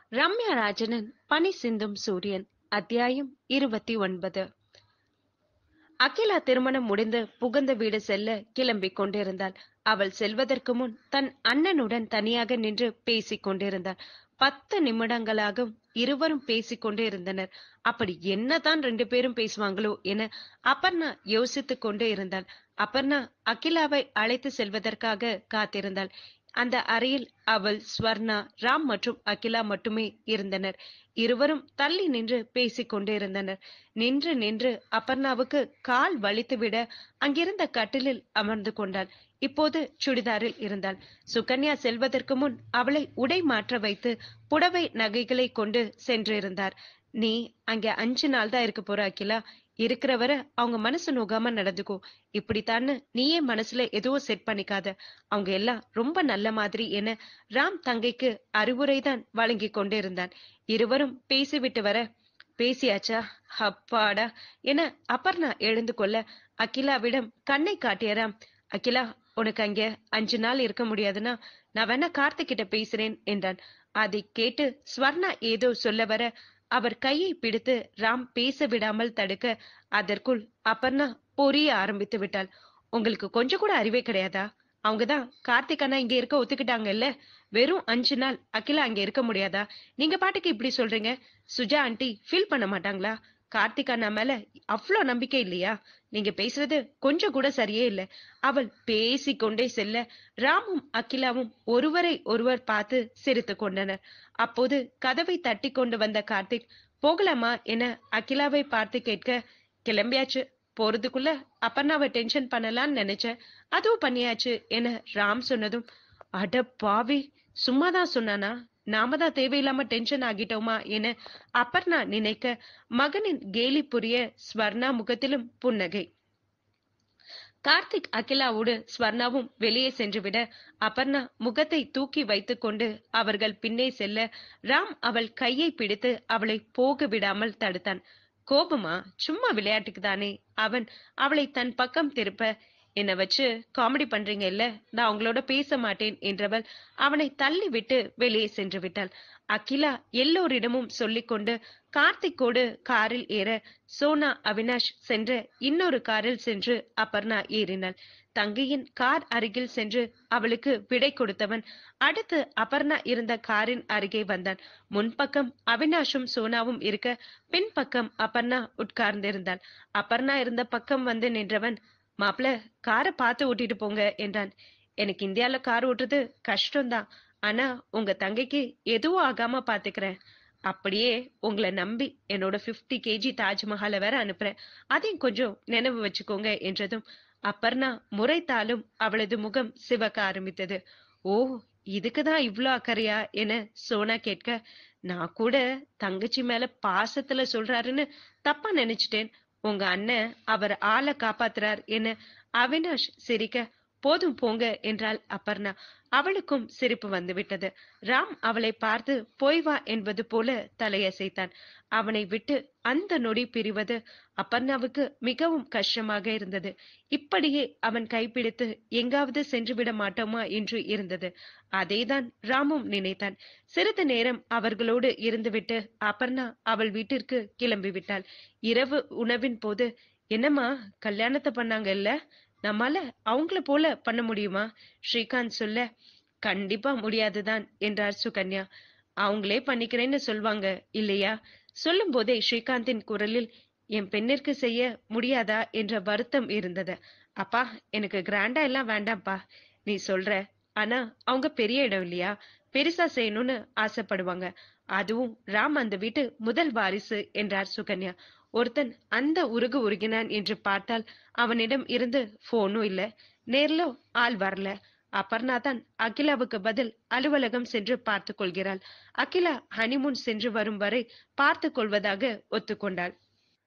ரம்யா ராஜனின் பனி சிந்தும் சூரியன் அத்தியாயம் இருபத்தி ஒன்பது அகிலா திருமணம் முடிந்து புகுந்த வீடு செல்ல கிளம்பிக் கொண்டிருந்தாள் அவள் செல்வதற்கு முன் தன் அண்ணனுடன் தனியாக நின்று பேசிக் கொண்டிருந்தாள் பத்து நிமிடங்களாக இருவரும் பேசிக் கொண்டே இருந்தனர் அப்படி என்னதான் ரெண்டு பேரும் பேசுவாங்களோ என அபர்ணா யோசித்துக் கொண்டே இருந்தாள் அபர்ணா அகிலாவை அழைத்து செல்வதற்காக காத்திருந்தாள் அந்த அறையில் அவள் ஸ்வர்ணா ராம் மற்றும் அகிலா மட்டுமே இருந்தனர் இருவரும் தள்ளி நின்று பேசிக் கொண்டிருந்தனர் நின்று நின்று அபர்ணாவுக்கு கால் வலித்துவிட அங்கிருந்த கட்டிலில் அமர்ந்து கொண்டாள் இப்போது சுடிதாரில் இருந்தாள் சுகன்யா செல்வதற்கு முன் அவளை உடை மாற்ற வைத்து புடவை நகைகளை கொண்டு சென்றிருந்தார் நீ அங்க அஞ்சு நாள் தான் இருக்க போற அகிலா இருக்கிற வரை அவங்க மனசு நோகாம நடந்துக்கோ இப்படித்தான்னு நீயே மனசுல எதுவும் செட் பண்ணிக்காத அவங்க எல்லாம் ரொம்ப நல்ல மாதிரி என ராம் தங்கைக்கு அறிவுரைதான் வழங்கி கொண்டிருந்தான் இருவரும் பேசிவிட்டு வர பேசியாச்சா அப்பாடா என அபர்ணா எழுந்து கொள்ள அகிலாவிடம் கண்ணை காட்டிய ராம் அகிலா உனக்கு அங்க அஞ்சு நாள் இருக்க முடியாதுன்னா நான் வேணா கார்த்திக் கிட்ட பேசுறேன் என்றான் அதை கேட்டு ஸ்வர்ணா ஏதோ சொல்ல வர அவர் கையை பிடித்து ராம் பேச விடாமல் தடுக்க அதற்குள் அபர்ணா பொரிய ஆரம்பித்து விட்டாள் உங்களுக்கு கொஞ்சம் கூட அறிவே கிடையாதா அவங்கதான் கார்த்திக் அண்ணா இங்க இருக்க ஒத்துக்கிட்டாங்கல்ல வெறும் அஞ்சு நாள் அகிலா அங்க இருக்க முடியாதா நீங்க பாட்டுக்கு இப்படி சொல்றீங்க சுஜா ஆண்டி ஃபீல் பண்ண மாட்டாங்களா கார்த்திக் அண்ணா மேல அவ்வளோ நம்பிக்கை இல்லையா நீங்க பேசுறது கொஞ்சம் கூட சரியே இல்ல அவள் பேசிக்கொண்டே செல்ல ராமும் அகிலாவும் ஒருவரை ஒருவர் பார்த்து சிரித்து கொண்டனர் அப்போது கதவை தட்டி கொண்டு வந்த கார்த்திக் போகலாமா என அகிலாவை பார்த்து கேட்க கிளம்பியாச்சு போறதுக்குள்ள அப்பர்ணாவை டென்ஷன் பண்ணலாம்னு நினைச்சேன் அதுவும் பண்ணியாச்சு என ராம் சொன்னதும் அட பாவி சும்மாதான் சொன்னானா நாம தான் தேவையில்லாம டென்ஷன் ஆகிட்டோமா என அப்பர்ணா நினைக்க மகனின் கேலி புரிய ஸ்வர்ணா முகத்திலும் புன்னகை கார்த்திக் அகிலாவோடு ஸ்வர்ணாவும் வெளியே சென்றுவிட அபர்ணா முகத்தை தூக்கி வைத்துக்கொண்டு அவர்கள் பின்னே செல்ல ராம் அவள் கையை பிடித்து அவளை போக விடாமல் தடுத்தான் கோபமா சும்மா விளையாட்டுக்கு தானே அவன் அவளை தன் பக்கம் திருப்ப என்ன வச்சு காமெடி பண்றீங்க இல்ல நான் உங்களோட பேச மாட்டேன் என்றவள் அவனை தள்ளி விட்டு வெளியே சென்று விட்டாள் அகிலா எல்லோரிடமும் சொல்லிக்கொண்டு கார்த்திக்கோடு காரில் ஏற சோனா அவினாஷ் சென்ற இன்னொரு காரில் சென்று அபர்ணா ஏறினாள் தங்கையின் கார் அருகில் சென்று அவளுக்கு விடை கொடுத்தவன் அடுத்து அபர்ணா இருந்த காரின் அருகே வந்தான் முன்பக்கம் அவினாஷும் சோனாவும் இருக்க பின்பக்கம் அபர்ணா உட்கார்ந்திருந்தாள் அபர்ணா இருந்த பக்கம் வந்து நின்றவன் மாப்பிள காரை பார்த்து ஓட்டிட்டு போங்க என்றான் எனக்கு இந்தியால கார் ஓட்டுறது கஷ்டம்தான் ஆனா உங்க தங்கைக்கு எதுவும் ஆகாம பாத்துக்கிறேன் அப்படியே உங்களை நம்பி என்னோட 50 கேஜி தாஜ்மஹாலை வேற அனுப்புறேன் அதையும் கொஞ்சம் நினைவு வச்சுக்கோங்க என்றதும் அப்பர்ணா முறைத்தாலும் அவளது முகம் சிவக்க ஆரம்பித்தது ஓ இதுக்குதான் இவ்ளோ அக்கறையா என சோனா கேட்க நான் கூட தங்கச்சி மேல பாசத்துல சொல்றாருன்னு தப்பா நினைச்சிட்டேன் உங்க அண்ணன் அவர் ஆளை காப்பாத்துறார் என அவினாஷ் சிரிக்க போதும் போங்க என்றாள் அப்பர்ணா அவளுக்கும் சிரிப்பு வந்துவிட்டது ராம் அவளை பார்த்து போய் வா என்பது போல தலையசைத்தான் அவனை விட்டு அந்த நொடி பிரிவது அப்பர்ணாவுக்கு மிகவும் கஷ்டமாக இருந்தது இப்படியே அவன் கைப்பிடித்து எங்காவது சென்று விட மாட்டோமா என்று இருந்தது அதேதான் ராமும் நினைத்தான் சிறிது நேரம் அவர்களோடு இருந்துவிட்டு அபர்ணா அவள் வீட்டிற்கு கிளம்பி விட்டாள் இரவு உணவின் போது என்னம்மா கல்யாணத்தை பண்ணாங்க இல்ல நம்மால அவங்கள போல பண்ண முடியுமா ஸ்ரீகாந்த் சொல்ல கண்டிப்பா முடியாதுதான் என்றார் சுகன்யா அவங்களே பண்ணிக்கிறேன்னு சொல்வாங்க இல்லையா சொல்லும் போதே ஸ்ரீகாந்தின் குரலில் என் பெண்ணிற்கு செய்ய முடியாதா என்ற வருத்தம் இருந்தது அப்பா எனக்கு கிராண்டா எல்லாம் வேண்டாம்ப்பா நீ சொல்ற ஆனா அவங்க பெரிய இடம் இல்லையா பெருசா செய்யணும்னு ஆசைப்படுவாங்க அதுவும் ராம் அந்த வீட்டு முதல் வாரிசு என்றார் சுகன்யா ஒருத்தன் அந்த உருகு உருகினான் என்று பார்த்தால் அவனிடம் இருந்து போனும் இல்ல நேர்ல ஆள் வரல அபர்ணா தான் அகிலாவுக்கு பதில் அலுவலகம் சென்று பார்த்து கொள்கிறாள் அகிலா ஹனிமூன் சென்று வரும் வரை பார்த்து கொள்வதாக ஒத்துக்கொண்டாள்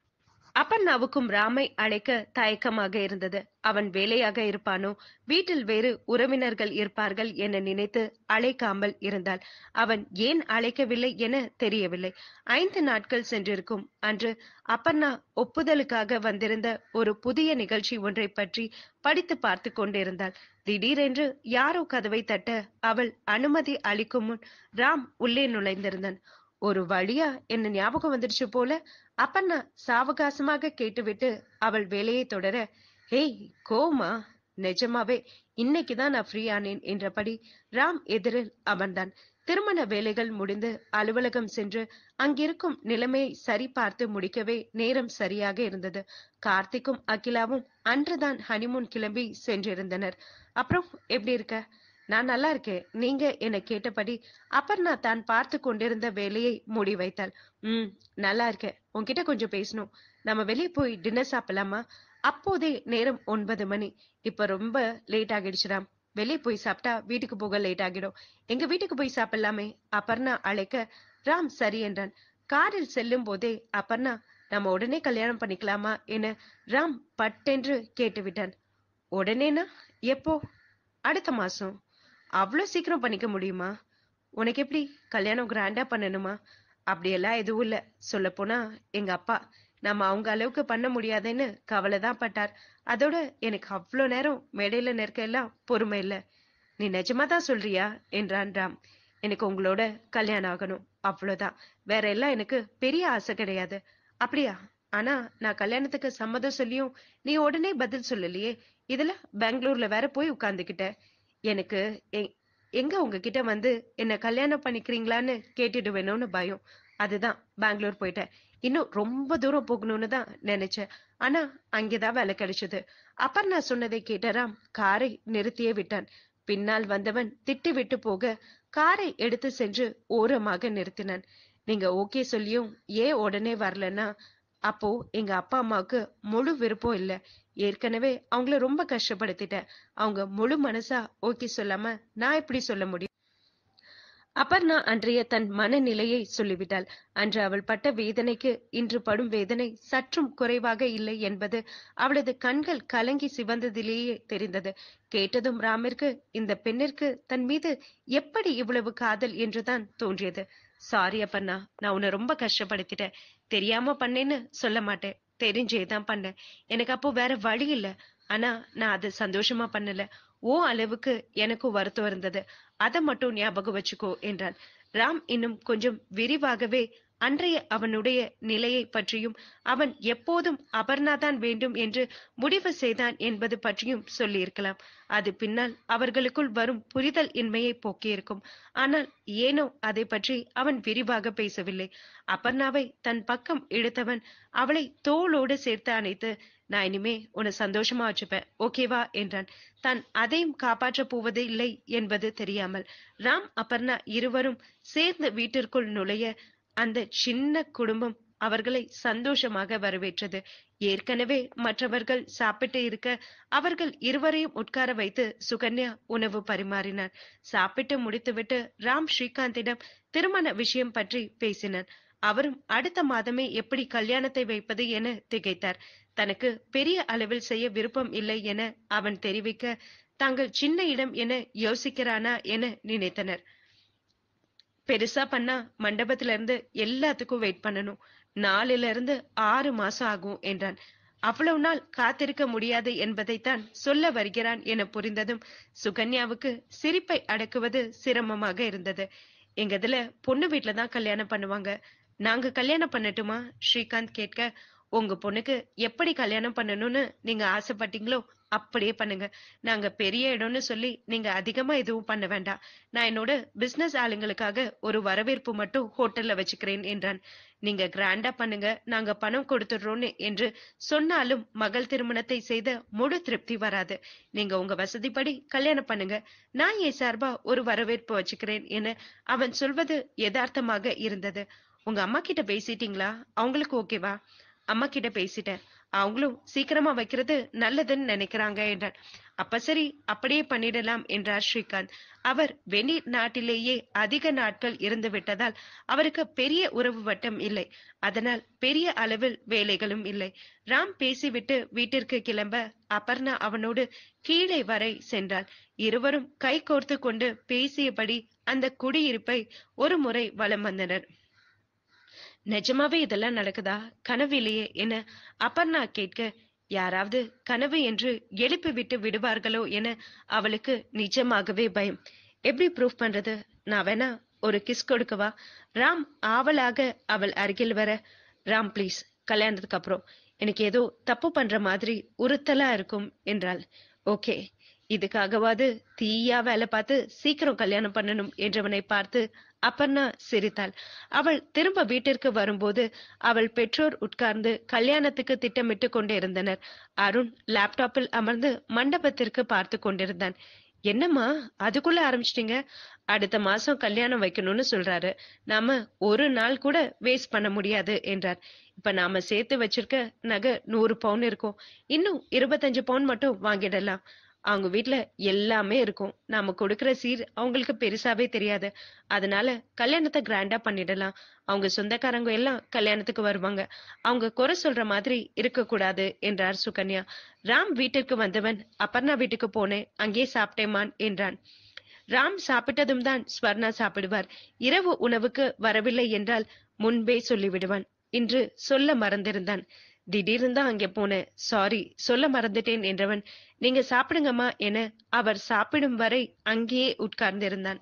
அப்பண்ணாவுக்கும் ராமை அழைக்க தயக்கமாக இருந்தது அவன் வேலையாக இருப்பானோ வீட்டில் வேறு உறவினர்கள் இருப்பார்கள் என நினைத்து அழைக்காமல் இருந்தாள் அவன் ஏன் அழைக்கவில்லை என தெரியவில்லை ஐந்து நாட்கள் சென்றிருக்கும் அன்று அப்பண்ணா ஒப்புதலுக்காக வந்திருந்த ஒரு புதிய நிகழ்ச்சி ஒன்றை பற்றி படித்து பார்த்து கொண்டிருந்தாள் திடீரென்று யாரோ கதவை தட்ட அவள் அனுமதி அளிக்கும் முன் ராம் உள்ளே நுழைந்திருந்தான் ஒரு வழியா என்ன ஞாபகம் வந்துடுச்சு போல அப்பண்ணா சாவகாசமாக கேட்டுவிட்டு அவள் வேலையை தொடர ஹேய் கோமா நிஜமாவே இன்னைக்குதான் நான் ஃப்ரீ ஆனேன் என்றபடி ராம் எதிரில் அமர்ந்தான் திருமண வேலைகள் முடிந்து அலுவலகம் சென்று அங்கிருக்கும் நிலைமையை சரி பார்த்து முடிக்கவே நேரம் சரியாக இருந்தது கார்த்திக்கும் அகிலாவும் அன்றுதான் ஹனிமூன் கிளம்பி சென்றிருந்தனர் அப்புறம் எப்படி இருக்க நான் நல்லா இருக்கேன் நீங்க என கேட்டபடி அபர்ணா தான் பார்த்து கொண்டிருந்த வேலையை மூடி வைத்தாள் ம் நல்லா இருக்கேன் உன்கிட்ட கொஞ்சம் பேசணும் நம்ம வெளியே போய் டின்னர் சாப்பிடலாமா அப்போதே நேரம் ஒன்பது மணி இப்ப ரொம்ப லேட் ஆகிடுச்சுராம் வெளியே போய் சாப்பிட்டா வீட்டுக்கு போக லேட் ஆகிடும் எங்க வீட்டுக்கு போய் சாப்பிடலாமே அபர்ணா அழைக்க ராம் சரி என்றான் காரில் செல்லும் போதே அபர்ணா நம்ம உடனே கல்யாணம் பண்ணிக்கலாமா என ராம் பட்டென்று கேட்டுவிட்டான் உடனேனா எப்போ அடுத்த மாசம் அவ்வளோ சீக்கிரம் பண்ணிக்க முடியுமா உனக்கு எப்படி கல்யாணம் கிராண்டா பண்ணணுமா அப்படியெல்லாம் எதுவும் இல்ல சொல்ல போனா எங்க அப்பா நம்ம அவங்க அளவுக்கு பண்ண முடியாதுன்னு கவலை தான் பட்டார் அதோட எனக்கு அவ்வளோ நேரம் மேடையில நிற்க எல்லாம் பொறுமை இல்ல நீ நிஜமா தான் சொல்றியா என்றான் ராம் எனக்கு உங்களோட கல்யாணம் ஆகணும் அவ்வளவுதான் வேற எல்லாம் எனக்கு பெரிய ஆசை கிடையாது அப்படியா ஆனா நான் கல்யாணத்துக்கு சம்மதம் சொல்லியும் நீ உடனே பதில் சொல்லலையே இதுல பெங்களூர்ல வேற போய் உட்கார்ந்துகிட்ட எனக்கு எ- எங்க உங்ககிட்ட வந்து என்ன கல்யாணம் பண்ணிக்கிறீங்களான்னு கேட்டுடுவேணும்னு பயம் அதுதான் பெங்களூர் போயிட்டேன் இன்னும் ரொம்ப தூரம் போகணும்னு தான் நினைச்சேன் ஆனா அங்கேதான் வேலை கிடைச்சது அப்புறம் நான் சொன்னதை கேட்ட ராம் காரை நிறுத்தியே விட்டான் பின்னால் வந்தவன் திட்டு விட்டு போக காரை எடுத்து சென்று ஓரமாக நிறுத்தினான் நீங்க ஓகே சொல்லியும் ஏன் உடனே வரலன்னா அப்போ எங்க அப்பா அம்மாவுக்கு முழு விருப்பம் இல்ல ஏற்கனவே அவங்கள ரொம்ப கஷ்டப்படுத்திட்டேன் அவங்க முழு மனசா ஓகே சொல்லாம நான் எப்படி சொல்ல முடியும் அபர்ணா அன்றைய தன் மனநிலையை சொல்லிவிட்டாள் அன்று அவள் பட்ட வேதனைக்கு இன்று படும் வேதனை சற்றும் குறைவாக இல்லை என்பது அவளது கண்கள் கலங்கி சிவந்ததிலேயே தெரிந்தது கேட்டதும் ராமிற்கு இந்த பெண்ணிற்கு தன் மீது எப்படி இவ்வளவு காதல் என்றுதான் தோன்றியது சாரி அப்பண்ணா நான் உன்னை ரொம்ப கஷ்டப்படுத்திட்டேன் தெரியாம பண்ணேன்னு சொல்ல மாட்டேன் தெரிஞ்சே தான் பண்ணேன் எனக்கு அப்போ வேற வழி இல்ல ஆனா நான் அது சந்தோஷமா பண்ணல ஓ அளவுக்கு எனக்கும் வருத்தம் இருந்தது அதை மட்டும் ஞாபகம் வச்சுக்கோ என்றான் ராம் இன்னும் கொஞ்சம் விரிவாகவே அன்றைய அவனுடைய நிலையை பற்றியும் அவன் எப்போதும் அபர்ணாதான் வேண்டும் என்று முடிவு செய்தான் என்பது பற்றியும் சொல்லியிருக்கலாம் அது பின்னால் அவர்களுக்குள் வரும் புரிதல் இன்மையை போக்கியிருக்கும் ஆனால் ஏனோ அதை பற்றி அவன் விரிவாக பேசவில்லை அபர்ணாவை தன் பக்கம் இழுத்தவன் அவளை தோளோடு சேர்த்து அணைத்து நான் இனிமே உன்னை சந்தோஷமா வச்சுப்பேன் ஓகேவா என்றான் தான் அதையும் காப்பாற்றப் போவது இல்லை என்பது தெரியாமல் ராம் அபர்ணா இருவரும் சேர்ந்து வீட்டிற்குள் நுழைய அந்த சின்ன குடும்பம் அவர்களை சந்தோஷமாக வரவேற்றது ஏற்கனவே மற்றவர்கள் சாப்பிட்டு இருக்க அவர்கள் இருவரையும் உட்கார வைத்து சுகன்யா உணவு பரிமாறினார் சாப்பிட்டு முடித்துவிட்டு ராம் ஸ்ரீகாந்திடம் திருமண விஷயம் பற்றி பேசினார் அவரும் அடுத்த மாதமே எப்படி கல்யாணத்தை வைப்பது என திகைத்தார் தனக்கு பெரிய அளவில் செய்ய விருப்பம் இல்லை என அவன் தெரிவிக்க தாங்கள் சின்ன இடம் என யோசிக்கிறானா என நினைத்தனர் பெருசா பண்ணா மண்டபத்துல இருந்து எல்லாத்துக்கும் வெயிட் பண்ணணும் நாலுல இருந்து ஆறு மாசம் ஆகும் என்றான் அவ்வளவு நாள் காத்திருக்க முடியாது என்பதைத்தான் சொல்ல வருகிறான் என புரிந்ததும் சுகன்யாவுக்கு சிரிப்பை அடக்குவது சிரமமாக இருந்தது எங்க இதுல பொண்ணு வீட்டுல தான் கல்யாணம் பண்ணுவாங்க நாங்க கல்யாணம் பண்ணட்டுமா ஸ்ரீகாந்த் கேட்க உங்க பொண்ணுக்கு எப்படி கல்யாணம் பண்ணணும்னு நீங்க ஆசைப்பட்டீங்களோ அப்படியே பண்ணுங்க நாங்க பெரிய இடம்னு சொல்லி நீங்க அதிகமா எதுவும் பண்ண வேண்டாம் நான் என்னோட பிசினஸ் ஆளுங்களுக்காக ஒரு வரவேற்பு மட்டும் ஹோட்டல்ல வச்சுக்கிறேன் என்றான் நீங்க கிராண்டா பண்ணுங்க நாங்க பணம் கொடுத்துடுறோம்னு என்று சொன்னாலும் மகள் திருமணத்தை செய்த முழு திருப்தி வராது நீங்க உங்க வசதிப்படி கல்யாணம் பண்ணுங்க நான் என் சார்பா ஒரு வரவேற்பு வச்சுக்கிறேன் என அவன் சொல்வது யதார்த்தமாக இருந்தது உங்க அம்மா கிட்ட பேசிட்டீங்களா அவங்களுக்கு ஓகேவா அம்மா கிட்ட பேசிட்டேன் அவங்களும் சீக்கிரமா வைக்கிறது நல்லதுன்னு நினைக்கிறாங்க என்றார் அப்ப சரி அப்படியே பண்ணிடலாம் என்றார் ஸ்ரீகாந்த் அவர் வெளி நாட்டிலேயே அதிக நாட்கள் இருந்து விட்டதால் அவருக்கு பெரிய உறவு வட்டம் இல்லை அதனால் பெரிய அளவில் வேலைகளும் இல்லை ராம் பேசிவிட்டு வீட்டிற்கு கிளம்ப அபர்ணா அவனோடு கீழே வரை சென்றாள் இருவரும் கை கோர்த்து கொண்டு பேசியபடி அந்த குடியிருப்பை ஒரு முறை வலம் வந்தனர் நிஜமாவே இதெல்லாம் நடக்குதா கனவிலேயே என அபர்ணா கேட்க யாராவது கனவு என்று எழுப்பி விட்டு விடுவார்களோ என அவளுக்கு நிஜமாகவே பயம் எப்படி ப்ரூஃப் பண்றது நான் வேணா ஒரு கிஸ் கொடுக்கவா ராம் ஆவலாக அவள் அருகில் வர ராம் ப்ளீஸ் கல்யாணத்துக்கு அப்புறம் எனக்கு ஏதோ தப்பு பண்ற மாதிரி உறுத்தலா இருக்கும் என்றாள் ஓகே இதுக்காகவாது தீயா வேலை பார்த்து சீக்கிரம் கல்யாணம் பண்ணணும் என்றவனை பார்த்து அப்பர்ணா சிரித்தாள் அவள் திரும்ப வீட்டிற்கு வரும்போது அவள் பெற்றோர் உட்கார்ந்து கல்யாணத்துக்கு திட்டமிட்டு கொண்டிருந்தனர் அருண் லேப்டாப்பில் அமர்ந்து மண்டபத்திற்கு பார்த்து கொண்டிருந்தான் என்னம்மா அதுக்குள்ள ஆரம்பிச்சிட்டீங்க அடுத்த மாசம் கல்யாணம் வைக்கணும்னு சொல்றாரு நாம ஒரு நாள் கூட வேஸ்ட் பண்ண முடியாது என்றார் இப்ப நாம சேர்த்து வச்சிருக்க நகை நூறு பவுன் இருக்கும் இன்னும் இருபத்தஞ்சு பவுன் மட்டும் வாங்கிடலாம் அவங்க வீட்ல எல்லாமே இருக்கும் நாம கொடுக்கிற சீர் அவங்களுக்கு பெருசாவே தெரியாது அதனால கல்யாணத்தை கிராண்டா பண்ணிடலாம் அவங்க சொந்தக்காரங்க எல்லாம் கல்யாணத்துக்கு வருவாங்க அவங்க குறை சொல்ற மாதிரி இருக்க கூடாது என்றார் சுகன்யா ராம் வீட்டிற்கு வந்தவன் அபர்ணா வீட்டுக்கு போனேன் அங்கே சாப்பிட்டேமான் என்றான் ராம் சாப்பிட்டதும் தான் ஸ்வர்ணா சாப்பிடுவார் இரவு உணவுக்கு வரவில்லை என்றால் முன்பே சொல்லிவிடுவான் இன்று சொல்ல மறந்திருந்தான் திடீர்னு தான் அங்கே போனேன் சாரி சொல்ல மறந்துட்டேன் என்றவன் நீங்க சாப்பிடுங்கம்மா என அவர் சாப்பிடும் வரை அங்கேயே உட்கார்ந்திருந்தான்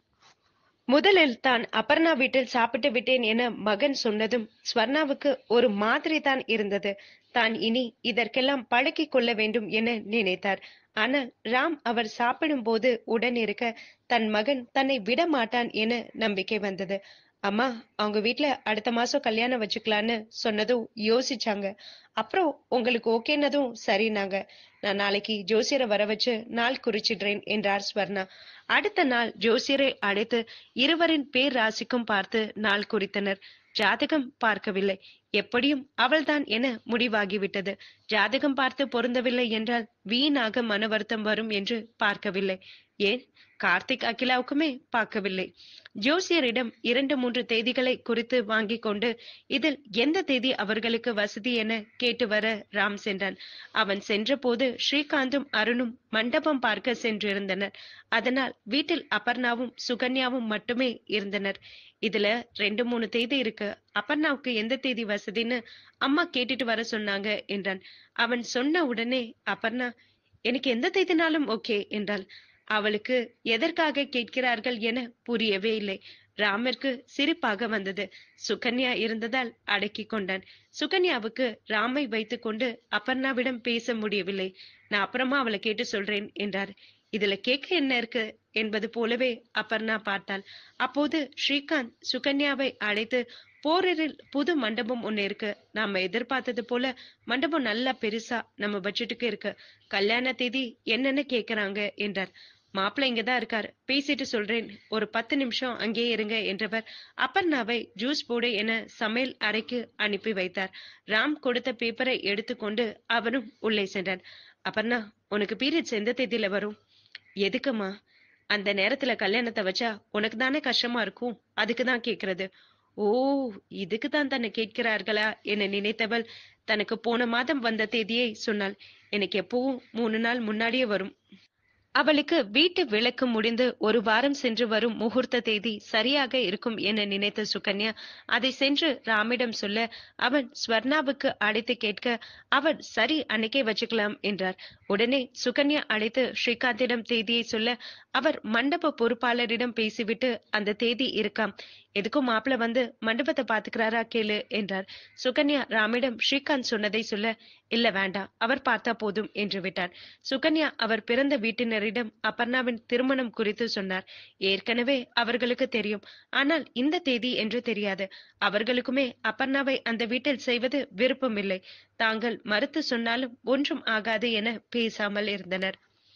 முதலில் தான் அபர்ணா வீட்டில் சாப்பிட்டு விட்டேன் என மகன் சொன்னதும் ஸ்வர்ணாவுக்கு ஒரு மாதிரி தான் இருந்தது தான் இனி இதற்கெல்லாம் பழக்கிக் கொள்ள வேண்டும் என நினைத்தார் ஆனால் ராம் அவர் சாப்பிடும் போது உடன் இருக்க தன் மகன் தன்னை விட மாட்டான் என நம்பிக்கை வந்தது அம்மா அவங்க வீட்ல அடுத்த மாசம் கல்யாணம் வச்சுக்கலான்னு சொன்னதும் யோசிச்சாங்க அப்புறம் உங்களுக்கு ஓகேனதும் சரினாங்க நான் நாளைக்கு ஜோசியரை வர வச்சு நாள் குறிச்சிடுறேன் என்றார் ஸ்வர்ணா அடுத்த நாள் ஜோசியரை அழைத்து இருவரின் பேர் ராசிக்கும் பார்த்து நாள் குறித்தனர் ஜாதகம் பார்க்கவில்லை எப்படியும் அவள்தான் என முடிவாகிவிட்டது ஜாதகம் பார்த்து பொருந்தவில்லை என்றால் வீணாக மன வருத்தம் வரும் என்று பார்க்கவில்லை ஏன் கார்த்திக் அகிலாவுக்குமே பார்க்கவில்லை ஜோசியரிடம் இரண்டு மூன்று தேதிகளை குறித்து வாங்கி கொண்டு இதில் எந்த தேதி அவர்களுக்கு வசதி என கேட்டு வர ராம் சென்றான் அவன் சென்றபோது ஸ்ரீகாந்தும் அருணும் மண்டபம் பார்க்க சென்றிருந்தனர் அதனால் வீட்டில் அபர்ணாவும் சுகன்யாவும் மட்டுமே இருந்தனர் இதுல ரெண்டு மூணு தேதி இருக்கு அபர்ணாவுக்கு எந்த தேதி வசதின்னு அம்மா கேட்டுட்டு வர சொன்னாங்க என்றான் அவன் சொன்ன உடனே அபர்ணா எனக்கு எந்த தேதினாலும் ஓகே என்றாள் அவளுக்கு எதற்காக கேட்கிறார்கள் என புரியவே இல்லை ராமிற்கு சிரிப்பாக வந்தது சுகன்யா இருந்ததால் அடக்கி கொண்டான் சுகன்யாவுக்கு ராமை வைத்துக்கொண்டு அபர்ணாவிடம் பேச முடியவில்லை நான் அப்புறமா அவளை கேட்டு சொல்றேன் என்றார் இதுல கேட்க என்ன இருக்கு என்பது போலவே அபர்ணா பார்த்தாள் அப்போது ஸ்ரீகாந்த் சுகன்யாவை அழைத்து போரில் புது மண்டபம் ஒண்ணு இருக்கு நாம எதிர்பார்த்தது போல மண்டபம் நல்லா பெருசா நம்ம பட்ஜெட்டுக்கு இருக்கு கல்யாண தேதி என்னன்னு கேக்குறாங்க என்றார் மாப்பிள்ளை இங்கதான் இருக்கார் பேசிட்டு சொல்றேன் ஒரு பத்து நிமிஷம் அங்கே இருங்க என்றவர் அப்பர்ணாவை ஜூஸ் போடு என சமையல் அறைக்கு அனுப்பி வைத்தார் ராம் கொடுத்த பேப்பரை எடுத்துக்கொண்டு அவரும் உள்ளே சென்றான் அப்பர்ணா உனக்கு பீரியட்ஸ் எந்த தேதியில வரும் எதுக்குமா அந்த நேரத்துல கல்யாணத்தை வச்சா உனக்கு தானே கஷ்டமா இருக்கும் அதுக்கு தான் கேக்குறது ஓ இதுக்கு தான் தன்னை கேட்கிறார்களா என நினைத்தவள் தனக்கு போன மாதம் வந்த தேதியை சொன்னாள் எனக்கு எப்பவும் மூணு நாள் முன்னாடியே வரும் அவளுக்கு வீட்டு விளக்கு முடிந்து ஒரு வாரம் சென்று வரும் முகூர்த்த தேதி சரியாக இருக்கும் என நினைத்த சுகன்யா அதை சென்று ராமிடம் சொல்ல அவன் ஸ்வர்ணாவுக்கு அழைத்து கேட்க அவர் சரி அன்னைக்கே வச்சுக்கலாம் என்றார் உடனே சுகன்யா அழைத்து ஸ்ரீகாந்திடம் தேதியை சொல்ல அவர் மண்டப பொறுப்பாளரிடம் பேசிவிட்டு அந்த தேதி இருக்காம் எதுக்கும் மாப்பிள்ள வந்து மண்டபத்தை பாத்துக்கிறாரா கேளு என்றார் சுகன்யா ராமிடம் ஸ்ரீகாந்த் சொன்னதை சொல்ல இல்ல வேண்டாம் அவர் பார்த்தா போதும் என்று விட்டார் சுகன்யா அவர் பிறந்த வீட்டினரிடம் அபர்ணாவின் திருமணம் குறித்து சொன்னார் ஏற்கனவே அவர்களுக்கு தெரியும் ஆனால் இந்த தேதி என்று தெரியாது அவர்களுக்குமே அபர்ணாவை அந்த வீட்டில் செய்வது விருப்பமில்லை தாங்கள் மறுத்து சொன்னாலும் ஒன்றும் ஆகாது என பேசாமல் இருந்தனர்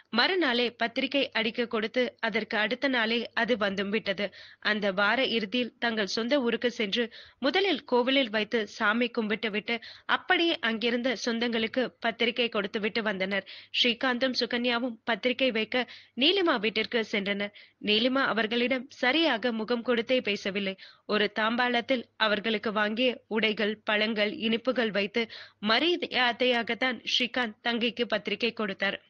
மறுநாளே பத்திரிகை அடிக்க கொடுத்து அதற்கு அடுத்த நாளே அது வந்தும் விட்டது அந்த வார இறுதியில் தங்கள் சொந்த ஊருக்கு சென்று முதலில் கோவிலில் வைத்து சாமி கும்பிட்டு விட்டு அப்படியே அங்கிருந்த சொந்தங்களுக்கு பத்திரிகை கொடுத்து விட்டு வந்தனர் ஸ்ரீகாந்தும் சுகன்யாவும் பத்திரிகை வைக்க நீலிமா வீட்டிற்கு சென்றனர் நீலிமா அவர்களிடம் சரியாக முகம் கொடுத்தே பேசவில்லை ஒரு தாம்பாளத்தில் அவர்களுக்கு வாங்கிய உடைகள் பழங்கள் இனிப்புகள் வைத்து மரியாதையாகத்தான் ஸ்ரீகாந்த் தங்கைக்கு பத்திரிகை கொடுத்தார்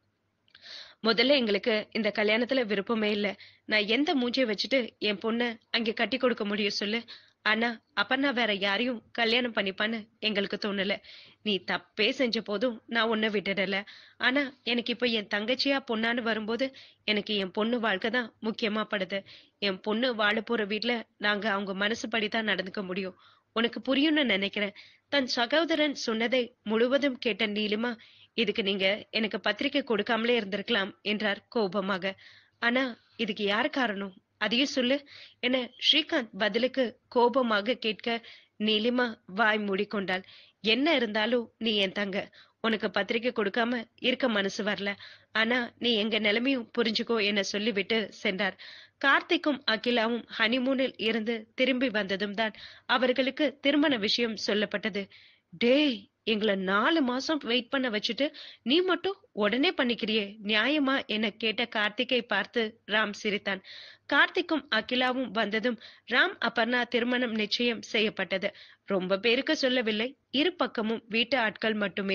முதல்ல எங்களுக்கு இந்த கல்யாணத்துல விருப்பமே இல்ல நான் எந்த மூஞ்சிய வச்சுட்டு என் பொண்ண அங்க கட்டி கொடுக்க முடியும் சொல்லு ஆனா அப்ப வேற யாரையும் கல்யாணம் பண்ணிப்பான்னு எங்களுக்கு தோணல நீ தப்பே செஞ்ச போதும் நான் உன்னை விட்டுடல ஆனா எனக்கு இப்ப என் தங்கச்சியா பொண்ணான்னு வரும்போது எனக்கு என் பொண்ணு வாழ்க்கை தான் முக்கியமா படுது என் பொண்ணு வாழ போற வீட்ல நாங்க அவங்க மனசுபடி தான் நடந்துக்க முடியும் உனக்கு புரியும்னு நினைக்கிறேன் தன் சகோதரன் சொன்னதை முழுவதும் கேட்ட நீலிமா இதுக்கு நீங்க எனக்கு பத்திரிக்கை கொடுக்காமலே இருந்திருக்கலாம் என்றார் கோபமாக ஆனா இதுக்கு யார் காரணம் அதையும் சொல்லு என ஸ்ரீகாந்த் பதிலுக்கு கோபமாக கேட்க நீலிமா வாய் மூடிக்கொண்டாள் என்ன இருந்தாலும் நீ என் தங்க உனக்கு பத்திரிக்கை கொடுக்காம இருக்க மனசு வரல ஆனா நீ எங்க நிலைமையும் புரிஞ்சுக்கோ என சொல்லிவிட்டு சென்றார் கார்த்திக்கும் அகிலாவும் ஹனிமூனில் இருந்து திரும்பி வந்ததும் தான் அவர்களுக்கு திருமண விஷயம் சொல்லப்பட்டது டேய் எங்களை நாலு மாசம் வெயிட் பண்ண வச்சுட்டு நீ மட்டும் உடனே பண்ணிக்கிறியே நியாயமா என கேட்ட கார்த்திகை பார்த்து ராம் சிரித்தான் கார்த்திக்கும் அகிலாவும் வந்ததும் ராம் அபர்ணா திருமணம் நிச்சயம் செய்யப்பட்டது ரொம்ப பேருக்கு சொல்லவில்லை இரு பக்கமும் வீட்டு ஆட்கள் மட்டுமே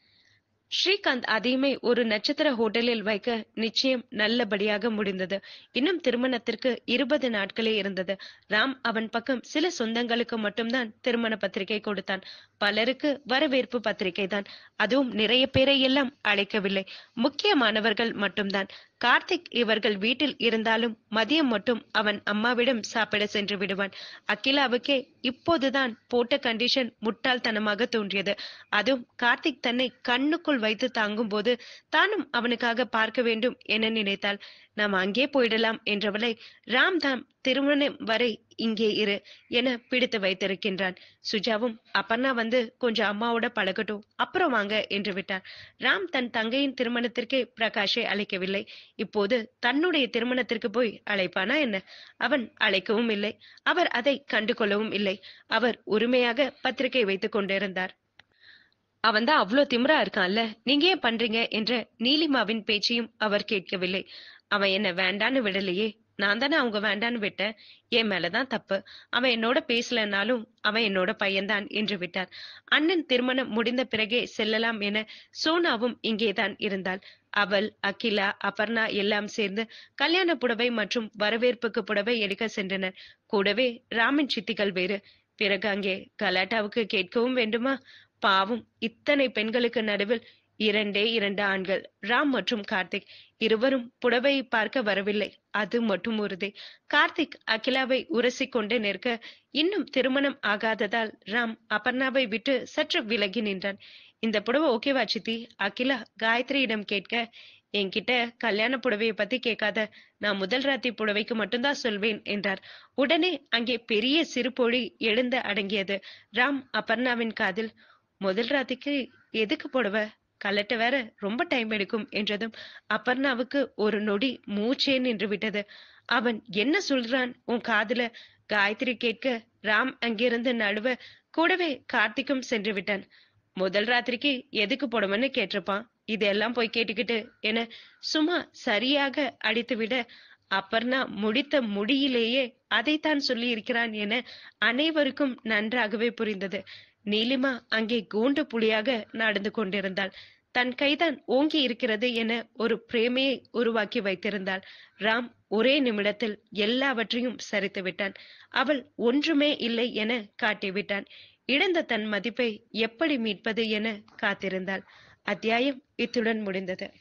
ஸ்ரீகாந்த் அதையுமே ஒரு நட்சத்திர ஹோட்டலில் வைக்க நிச்சயம் நல்லபடியாக முடிந்தது இன்னும் திருமணத்திற்கு இருபது நாட்களே இருந்தது ராம் அவன் பக்கம் சில சொந்தங்களுக்கு மட்டும்தான் திருமண பத்திரிகை கொடுத்தான் பலருக்கு வரவேற்பு பத்திரிகை தான் அதுவும் நிறைய பேரை எல்லாம் அழைக்கவில்லை முக்கியமானவர்கள் மட்டும்தான் கார்த்திக் இவர்கள் வீட்டில் இருந்தாலும் மதியம் மட்டும் அவன் அம்மாவிடம் சாப்பிட சென்று விடுவான் அகிலாவுக்கே இப்போதுதான் போட்ட கண்டிஷன் முட்டாள்தனமாக தோன்றியது அதுவும் கார்த்திக் தன்னை கண்ணுக்குள் வைத்து தாங்கும் போது தானும் அவனுக்காக பார்க்க வேண்டும் என நினைத்தாள் நாம் அங்கே போயிடலாம் என்றவளை ராம்தாம் திருமணம் வரை இங்கே இரு என பிடித்து வைத்திருக்கின்றான் சுஜாவும் அப்பர்ணா வந்து கொஞ்சம் அம்மாவோட பழகட்டும் அப்புறம் வாங்க என்று விட்டார் ராம் தன் தங்கையின் திருமணத்திற்கு பிரகாஷை அழைக்கவில்லை இப்போது தன்னுடைய திருமணத்திற்கு போய் அழைப்பானா என்ன அவன் அழைக்கவும் இல்லை அவர் அதை கண்டு கொள்ளவும் இல்லை அவர் உரிமையாக பத்திரிகை வைத்துக் கொண்டிருந்தார் அவன் தான் அவ்வளோ திமிரா இருக்கான்ல நீங்க ஏன் பண்றீங்க என்ற நீலிமாவின் பேச்சையும் அவர் கேட்கவில்லை அவன் என்ன வேண்டான்னு விடலையே நான் தானே அவங்க வேண்டான்னு விட்டேன் என் மேலதான் தப்பு அவன் என்னோட பேசலனாலும் அவன் என்னோட பையன்தான் என்று விட்டார் அண்ணன் திருமணம் முடிந்த பிறகே செல்லலாம் என சோனாவும் இங்கேதான் இருந்தாள் அவள் அகிலா அபர்ணா எல்லாம் சேர்ந்து கல்யாண புடவை மற்றும் வரவேற்புக்கு புடவை எடுக்க சென்றனர் கூடவே ராமன் சித்திகள் வேறு பிறகு அங்கே கலாட்டாவுக்கு கேட்கவும் வேண்டுமா பாவம் இத்தனை பெண்களுக்கு நடுவில் இரண்டே இரண்டு ஆண்கள் ராம் மற்றும் கார்த்திக் இருவரும் புடவையை பார்க்க வரவில்லை அது மட்டும் உறுதி கார்த்திக் அகிலாவை உரசி கொண்டு நிற்க இன்னும் திருமணம் ஆகாததால் ராம் அபர்ணாவை விட்டு சற்று விலகி நின்றான் இந்த புடவை ஓகேவா சித்தி அகிலா காயத்ரியிடம் கேட்க என்கிட்ட கல்யாண புடவையை பத்தி கேட்காத நான் முதல் ராத்திரி புடவைக்கு மட்டும்தான் சொல்வேன் என்றார் உடனே அங்கே பெரிய சிறுபொழி எழுந்து அடங்கியது ராம் அபர்ணாவின் காதில் முதல் ராத்திரிக்கு எதுக்கு புடவை கலட்ட வேற ரொம்ப டைம் எடுக்கும் என்றதும் அபர்ணாவுக்கு ஒரு நொடி மூச்சே நின்று விட்டது அவன் என்ன சொல்றான் உன் காதுல காயத்ரி கேட்க ராம் அங்கிருந்து நழுவ கூடவே கார்த்திக்கும் சென்று விட்டான் முதல் ராத்திரிக்கு எதுக்கு போடுவன்னு கேட்டிருப்பான் இதெல்லாம் போய் கேட்டுக்கிட்டு என சும்மா சரியாக அடித்துவிட அபர்ணா முடித்த முடியிலேயே அதைத்தான் சொல்லி இருக்கிறான் என அனைவருக்கும் நன்றாகவே புரிந்தது நீலிமா அங்கே கூண்டு புலியாக நடந்து கொண்டிருந்தாள் தன் கைதான் ஓங்கி இருக்கிறது என ஒரு பிரேமையை உருவாக்கி வைத்திருந்தாள் ராம் ஒரே நிமிடத்தில் எல்லாவற்றையும் சரித்து விட்டான் அவள் ஒன்றுமே இல்லை என காட்டிவிட்டான் இழந்த தன் மதிப்பை எப்படி மீட்பது என காத்திருந்தாள் அத்தியாயம் இத்துடன் முடிந்தது